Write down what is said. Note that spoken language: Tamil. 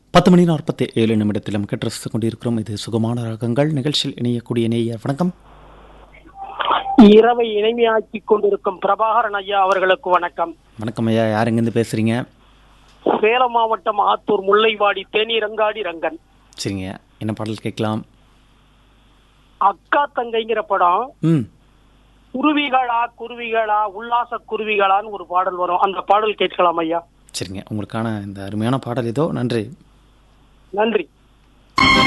பத்து மணி நாற்பத்தி ஏழு நிமிடத்திலும் கேட்டு கொண்டிருக்கிறோம் இது சுகமான ராகங்கள் நிகழ்ச்சியில் இணையக்கூடிய நேயர் வணக்கம் இரவை இனிமையாக்கி கொண்டிருக்கும் பிரபாகரன் ஐயா அவர்களுக்கு வணக்கம் வணக்கம் ஐயா யார் எங்கேருந்து பேசுறீங்க சேலம் மாவட்டம் ஆத்தூர் முல்லைவாடி தேனி ரங்காடி ரங்கன் சரிங்க என்ன பாடல் கேட்கலாம் அக்கா தங்கைங்கிற படம் ம் குருவிகளா குருவிகளா உல்லாச குருவிகளான்னு ஒரு பாடல் வரும் அந்த பாடல் கேட்கலாம் ஐயா சரிங்க உங்களுக்கான இந்த அருமையான பாடல் இதோ நன்றி நன்றி